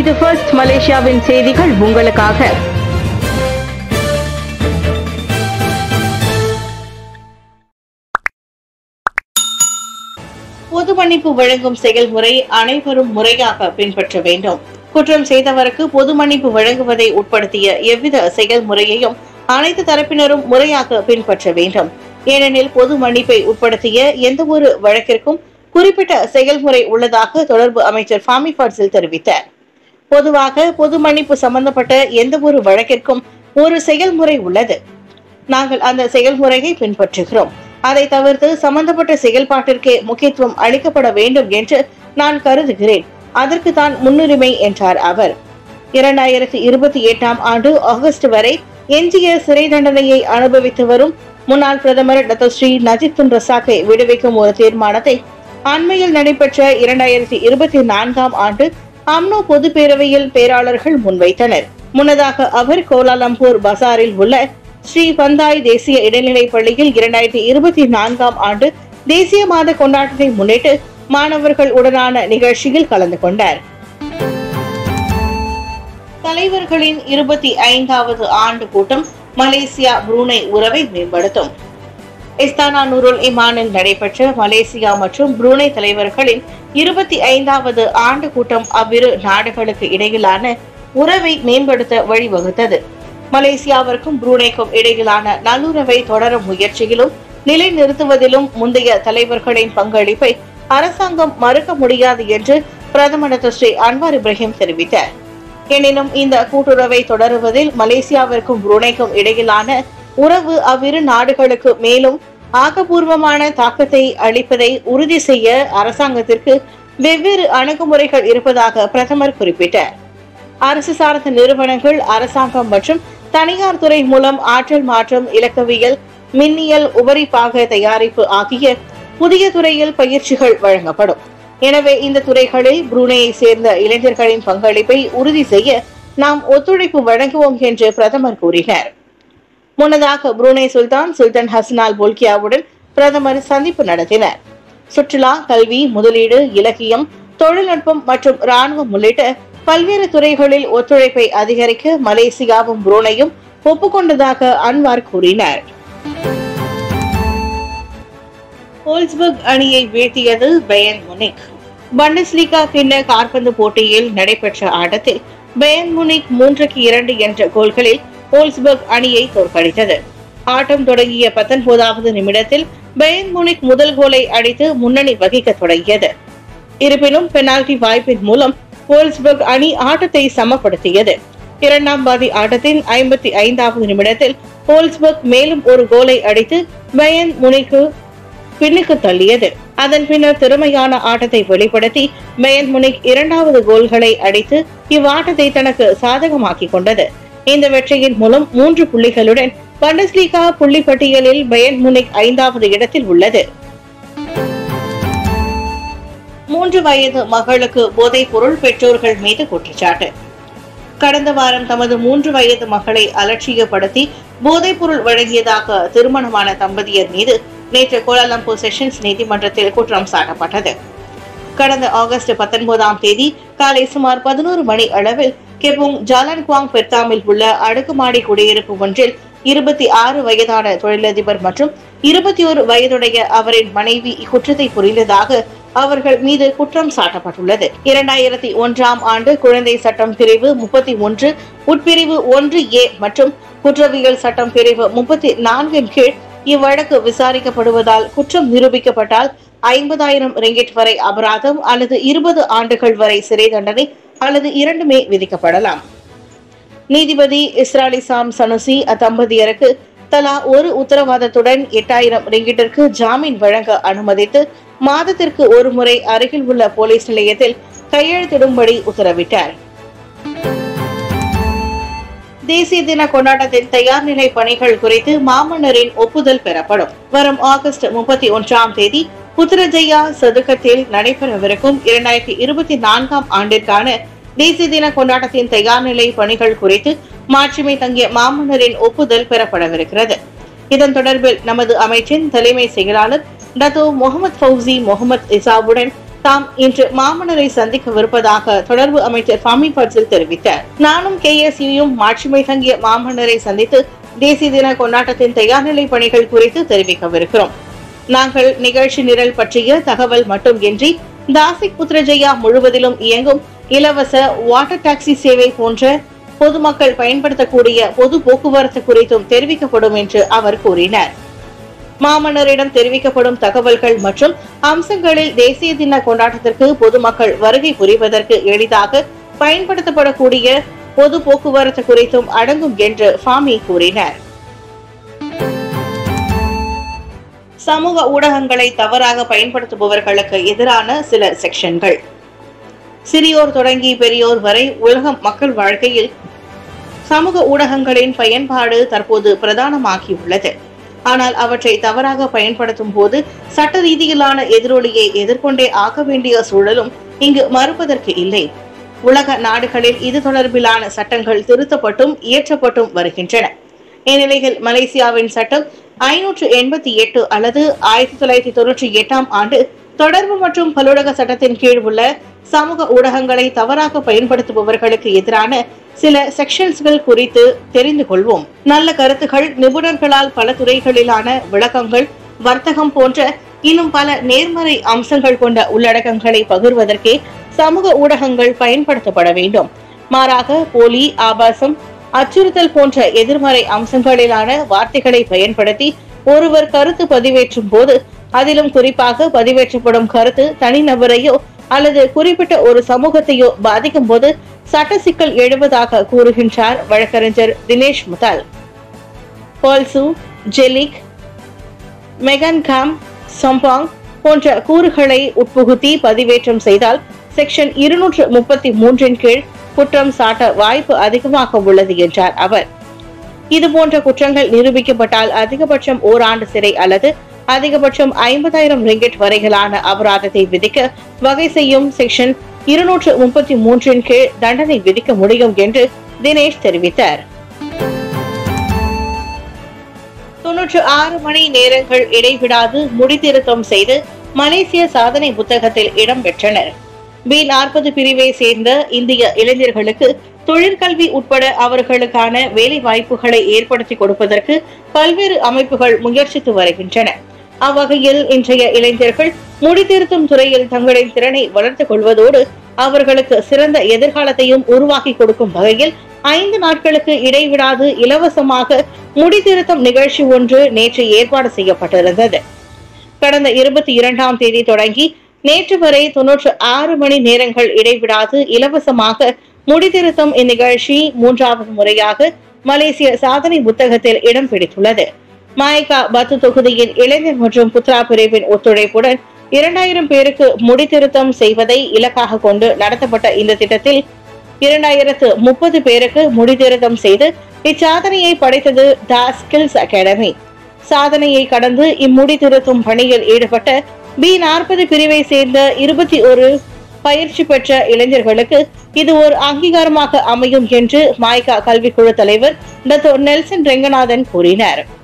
இது ஃபர்ஸ்ட் மலேசியாவின் செய்திகள் உங்களுக்காக பொது மன்னிப்பு வழங்கும் செயல்முறை அனைவரும் முறையாக பின்பற்ற வேண்டும் குற்றம் செய்தவருக்கு பொது மன்னிப்பு வழங்குவதை உட்படுத்திய எவ்வித செயல்முறையையும் அனைத்து தரப்பினரும் முறையாக பின்பற்ற வேண்டும் ஏனெனில் பொது மன்னிப்பை உட்படுத்திய எந்த ஒரு வழக்கிற்கும் குறிப்பிட்ட செயல்முறை உள்ளதாக தொடர்பு அமைச்சர் ஃபாமி ஃபாட்சில் தெரிவித்தார் பொதுவாக பொது மன்னிப்பு சம்பந்தப்பட்ட எந்த ஒரு வழக்கிற்கும் ஒரு செயல்முறை உள்ளது நாங்கள் அந்த செயல்முறையை பின்பற்றுகிறோம் அதை தவிர்த்து சம்பந்தப்பட்ட செயல்பாட்டிற்கே முக்கியத்துவம் அளிக்கப்பட வேண்டும் என்று நான் கருதுகிறேன் அதற்கு தான் முன்னுரிமை என்றார் அவர் இரண்டாயிரத்தி இருபத்தி எட்டாம் ஆண்டு ஆகஸ்ட் வரை எஞ்சிய சிறை தண்டனையை அனுபவித்து வரும் முன்னாள் பிரதமர் டாக்டர் ஸ்ரீ நஜிப் துன் ரசாக்கை விடுவிக்கும் ஒரு தீர்மானத்தை அண்மையில் நடைபெற்ற இரண்டாயிரத்தி இருபத்தி நான்காம் ஆண்டு அம்னோ பொதுப் பேரவையில் பேராளர்கள் முன்வைத்தனர் முன்னதாக அவர் கோலாலம்பூர் பசாரில் உள்ள ஸ்ரீ பந்தாய் தேசிய இடைநிலைப் பள்ளியில் இரண்டாயிரத்தி இருபத்தி நான்காம் ஆண்டு தேசிய மாத கொண்டாட்டத்தை முன்னிட்டு மாணவர்கள் உடனான நிகழ்ச்சியில் கலந்து கொண்டார் தலைவர்களின் இருபத்தி ஐந்தாவது ஆண்டு கூட்டம் மலேசியா புரூனை உறவை மேம்படுத்தும் இஸ்தானா நூருல் இமானில் நடைபெற்ற மலேசியா மற்றும் புரூனை தலைவர்களின் இருபத்தி ஐந்தாவது ஆண்டு கூட்டம் அவ்விரு நாடுகளுக்கு இடையிலான உறவை மேம்படுத்த வழிவகுத்தது மலேசியாவிற்கும் புரூனைக்கும் இடையிலான நல்லுறவை தொடரும் முயற்சியிலும் நிலைநிறுத்துவதிலும் முந்தைய தலைவர்களின் பங்களிப்பை அரசாங்கம் மறுக்க முடியாது என்று பிரதமர் டாக்டர் ஸ்ரீ அன்வார் இப்ராஹிம் தெரிவித்தார் எனினும் இந்த கூட்டுறவை தொடருவதில் மலேசியாவிற்கும் புரூனைக்கும் இடையிலான உறவு அவ்விரு நாடுகளுக்கு மேலும் ஆக்கப்பூர்வமான தாக்கத்தை அளிப்பதை உறுதி செய்ய அரசாங்கத்திற்கு வெவ்வேறு அணுகுமுறைகள் இருப்பதாக பிரதமர் குறிப்பிட்டார் அரசு சார்ந்த நிறுவனங்கள் அரசாங்கம் மற்றும் தனியார் துறை மூலம் ஆற்றல் மாற்றம் இலக்கவியல் மின்னியல் உபரிப்பாக தயாரிப்பு ஆகிய புதிய துறையில் பயிற்சிகள் வழங்கப்படும் எனவே இந்த துறைகளில் புரூனேயை சேர்ந்த இளைஞர்களின் பங்களிப்பை உறுதி செய்ய நாம் ஒத்துழைப்பு வழங்குவோம் என்று பிரதமர் கூறினார் முன்னதாக புரூனே சுல்தான் சுல்தான் ஹசனால் போல்கியாவுடன் பிரதமர் சந்திப்பு நடத்தினர் சுற்றுலா கல்வி முதலீடு இலக்கியம் தொழில்நுட்பம் மற்றும் ராணுவம் உள்ளிட்ட பல்வேறு துறைகளில் ஒத்துழைப்பை அதிகரிக்க மலேசியாவும் புரூனையும் ஒப்புக்கொண்டதாக அன்வார் கூறினார் போல்ஸ்பர்க் அணியை வீழ்த்தியது பயன் முனிக் பண்டஸ்லீகா கிண்ண காற்பந்து போட்டியில் நடைபெற்ற ஆட்டத்தில் பயன் முனிக் மூன்றுக்கு இரண்டு என்ற கோல்களில் போல்ஸ்பர்க் அணியை தோற்கடித்தது ஆட்டம் தொடங்கிய பத்தொன்பதாவது நிமிடத்தில் பயன் முனிக் முதல் கோலை அடித்து முன்னணி வகிக்க தொடங்கியது இருப்பினும் பெனால்டி வாய்ப்பின் மூலம் போல்ஸ்பர்க் அணி ஆட்டத்தை சமப்படுத்தியது இரண்டாம் பாதி ஆட்டத்தின் ஐம்பத்தி ஐந்தாவது நிமிடத்தில் போல்ஸ்பர்க் மேலும் ஒரு கோலை அடித்து பயன் முனிக்கு பின்னுக்கு தள்ளியது அதன் பின்னர் திறமையான ஆட்டத்தை வெளிப்படுத்தி பயன் முனிக் இரண்டாவது கோல்களை அடித்து இவ்வாட்டத்தை தனக்கு சாதகமாக்கிக் கொண்டது இந்த வெற்றியின் மூலம் மூன்று புள்ளிகளுடன் பண்டஸ்லீகா புள்ளி பட்டியலில் பயன் முனிக் ஐந்தாவது இடத்தில் உள்ளது மூன்று வயது மகளுக்கு போதைப் பொருள் பெற்றோர்கள் மீது குற்றச்சாட்டு கடந்த வாரம் தமது மூன்று வயது மகளை அலட்சியப்படுத்தி போதைப் பொருள் வழங்கியதாக திருமணமான தம்பதியர் மீது நேற்று கோலாலம்பூர் செஷன்ஸ் நீதிமன்றத்தில் குற்றம் சாட்டப்பட்டது கடந்த ஆகஸ்ட் பத்தொன்பதாம் தேதி காலை சுமார் பதினோரு மணி அளவில் கெபுங் ஜாலன் குவாங் பெர்தாமில் உள்ள அடுக்குமாடி குடியிருப்பு ஒன்றில் இருபத்தி ஆறு வயதான தொழிலதிபர் மற்றும் இருபத்தி ஒரு வயதுடைய அவரின் மனைவி இக்குற்றத்தை புரிந்ததாக அவர்கள் மீது குற்றம் சாட்டப்பட்டுள்ளது இரண்டாயிரத்தி ஒன்றாம் ஆண்டு குழந்தை சட்டம் பிரிவு முப்பத்தி ஒன்று உட்பிரிவு ஒன்று ஏ மற்றும் குற்றவியல் சட்டம் பிரிவு முப்பத்தி நான்கின் கீழ் இவ்வழக்கு விசாரிக்கப்படுவதால் குற்றம் நிரூபிக்கப்பட்டால் ஐம்பதாயிரம் ரிங்கெட் வரை அபராதம் அல்லது இருபது ஆண்டுகள் வரை சிறை தண்டனை அல்லது இரண்டுமே விதிக்கப்படலாம் நீதிபதி இஸ்ராலி சாம் சனுசி அத்தம்பதியருக்கு தலா ஒரு உத்தரவாதத்துடன் எட்டாயிரம் ரிங்கிட்டிற்கு ஜாமீன் வழங்க அனுமதித்து மாதத்திற்கு ஒரு முறை அருகில் உள்ள போலீஸ் நிலையத்தில் கையெழுத்திடும்படி உத்தரவிட்டார் தேசிய தின கொண்டாட்டத்தின் தயார் நிலை பணிகள் குறித்து மாமன்னரின் ஒப்புதல் பெறப்படும் வரும் ஆகஸ்ட் முப்பத்தி ஒன்றாம் தேதி புத்திரஜயா சதுக்கத்தில் நடைபெறவிருக்கும் இரண்டாயிரத்தி இருபத்தி நான்காம் ஆண்டிற்கான தேசிய தின கொண்டாட்டத்தின் தயார் நிலை பணிகள் குறித்து மாட்சிமை தங்கிய மாமன்னரின் ஒப்புதல் பெறப்படவிருக்கிறது இதன் தொடர்பில் நமது அமைச்சின் தலைமை செயலாளர் டத்தோ முகமது ஃபவுசி முகமது இசாவுடன் தாம் இன்று மாமன்னரை சந்திக்கவிருப்பதாக தொடர்பு அமைச்சர் ஃபாமி பட்சில் தெரிவித்தார் நானும் கே எஸ் யும் மாட்சிமை தங்கிய மாமன்னரை சந்தித்து தேசிய தின கொண்டாட்டத்தின் தயார்நிலை பணிகள் குறித்து தெரிவிக்கவிருக்கிறோம் நாங்கள் நிகழ்ச்சி நிரல் பற்றிய தகவல் மட்டுமின்றி தாசிக் புத்ரஜயா முழுவதிலும் இயங்கும் இலவச வாட்டர் டாக்ஸி சேவை போன்ற பொதுமக்கள் பயன்படுத்தக்கூடிய பொது போக்குவரத்து குறித்தும் தெரிவிக்கப்படும் என்று அவர் கூறினார் மாமன்னரிடம் தெரிவிக்கப்படும் தகவல்கள் மற்றும் அம்சங்களில் தேசிய தின கொண்டாட்டத்திற்கு பொதுமக்கள் வருகை புரிவதற்கு எளிதாக பயன்படுத்தப்படக்கூடிய பொது போக்குவரத்து குறித்தும் அடங்கும் என்று ஃபாமி கூறினார் சமூக ஊடகங்களை தவறாக பயன்படுத்துபவர்களுக்கு எதிரான சில செக்ஷன்கள் சிறியோர் தொடங்கி பெரியோர் வரை உலகம் மக்கள் வாழ்க்கையில் சமூக ஊடகங்களின் பயன்பாடு தற்போது பிரதானமாகியுள்ளது ஆனால் அவற்றை தவறாக பயன்படுத்தும் போது சட்ட ரீதியிலான எதிரொலியை எதிர்கொண்டே ஆக வேண்டிய சூழலும் இங்கு மறுப்பதற்கு இல்லை உலக நாடுகளில் இது தொடர்பிலான சட்டங்கள் திருத்தப்பட்டும் இயற்றப்பட்டும் வருகின்றன இந்நிலையில் மலேசியாவின் சட்டம் ஐநூற்று எண்பத்தி எட்டு அல்லது ஆயிரத்தி தொள்ளாயிரத்தி தொன்னூற்றி எட்டாம் ஆண்டு தொடர்பு மற்றும் பலுடக சட்டத்தின் கீழ் உள்ள சமூக ஊடகங்களை தவறாக பயன்படுத்துபவர்களுக்கு எதிரான சில செக்ஷன்ஸ்கள் குறித்து தெரிந்து கொள்வோம் நல்ல கருத்துகள் நிபுணர்களால் பல துறைகளிலான விளக்கங்கள் வர்த்தகம் போன்ற இன்னும் பல நேர்மறை அம்சங்கள் கொண்ட உள்ளடக்கங்களை பகிர்வதற்கே சமூக ஊடகங்கள் பயன்படுத்தப்பட வேண்டும் மாறாக போலி ஆபாசம் அச்சுறுத்தல் போன்ற எதிர்மறை அம்சங்களிலான வார்த்தைகளை பயன்படுத்தி ஒருவர் கருத்து பதிவேற்றும் போது அதிலும் குறிப்பாக பதிவேற்றப்படும் கருத்து தனிநபரையோ அல்லது குறிப்பிட்ட ஒரு சமூகத்தையோ பாதிக்கும் போது சட்ட சிக்கல் எழுவதாக கூறுகின்றார் வழக்கறிஞர் தினேஷ் முதால் பால்சு ஜெலிக் மெகன் காம் சம்பாங் போன்ற கூறுகளை உட்புகுத்தி பதிவேற்றம் செய்தால் செக்ஷன் இருநூற்று முப்பத்தி மூன்றின் கீழ் குற்றம் சாட்ட வாய்ப்பு அதிகமாக உள்ளது என்றார் அவர் இது போன்ற குற்றங்கள் நிரூபிக்கப்பட்டால் அதிகபட்சம் ஓராண்டு சிறை அல்லது அதிகபட்சம் ஐம்பதாயிரம் ரிங்கெட் வரையிலான அபராதத்தை விதிக்க வகை செய்யும் செக்ஷன் இருநூற்று முப்பத்தி மூன்றின் கீழ் தண்டனை விதிக்க முடியும் என்று தினேஷ் தெரிவித்தார் தொன்னூற்று ஆறு மணி நேரங்கள் இடைவிடாது முடித்திருத்தம் செய்து மலேசிய சாதனை புத்தகத்தில் இடம் பெற்றனர் பி நாற்பது பிரிவை சேர்ந்த இந்திய இளைஞர்களுக்கு தொழிற்கல்வி உட்பட அவர்களுக்கான வேலை வாய்ப்புகளை ஏற்படுத்தி கொடுப்பதற்கு பல்வேறு அமைப்புகள் முயற்சித்து வருகின்றன அவ்வகையில் இன்றைய இளைஞர்கள் முடித்திருத்தும் துறையில் தங்களின் திறனை வளர்த்துக் கொள்வதோடு அவர்களுக்கு சிறந்த எதிர்காலத்தையும் உருவாக்கி கொடுக்கும் வகையில் ஐந்து நாட்களுக்கு இடைவிடாது இலவசமாக முடித்திருத்தம் நிகழ்ச்சி ஒன்று நேற்று ஏற்பாடு செய்யப்பட்டிருந்தது கடந்த இருபத்தி இரண்டாம் தேதி தொடங்கி நேற்று வரை தொன்னூற்று ஆறு மணி நேரங்கள் இடைவிடாது இலவசமாக முடித்திருத்தும் இந்நிகழ்ச்சி மூன்றாவது முறையாக மலேசிய சாதனை புத்தகத்தில் இடம் பிடித்துள்ளது மாய்கா பத்து தொகுதியின் இளைஞர் மற்றும் புத்ரா பிரிவின் ஒத்துழைப்புடன் இரண்டாயிரம் பேருக்கு முடித்திருத்தம் செய்வதை இலக்காக கொண்டு நடத்தப்பட்ட இந்த திட்டத்தில் இரண்டாயிரத்து முப்பது பேருக்கு முடித்திருத்தம் செய்து இச்சாதனையை படைத்தது த ஸ்கில்ஸ் அகாடமி சாதனையை கடந்து இம்முடி திருத்தும் பணியில் ஈடுபட்ட பி நாற்பது பிரிவை சேர்ந்த இருபத்தி ஒரு பயிற்சி பெற்ற இளைஞர்களுக்கு இது ஒரு அங்கீகாரமாக அமையும் என்று மாய்கா கல்விக்குழு தலைவர் டத்தோ நெல்சன் ரெங்கநாதன் கூறினார்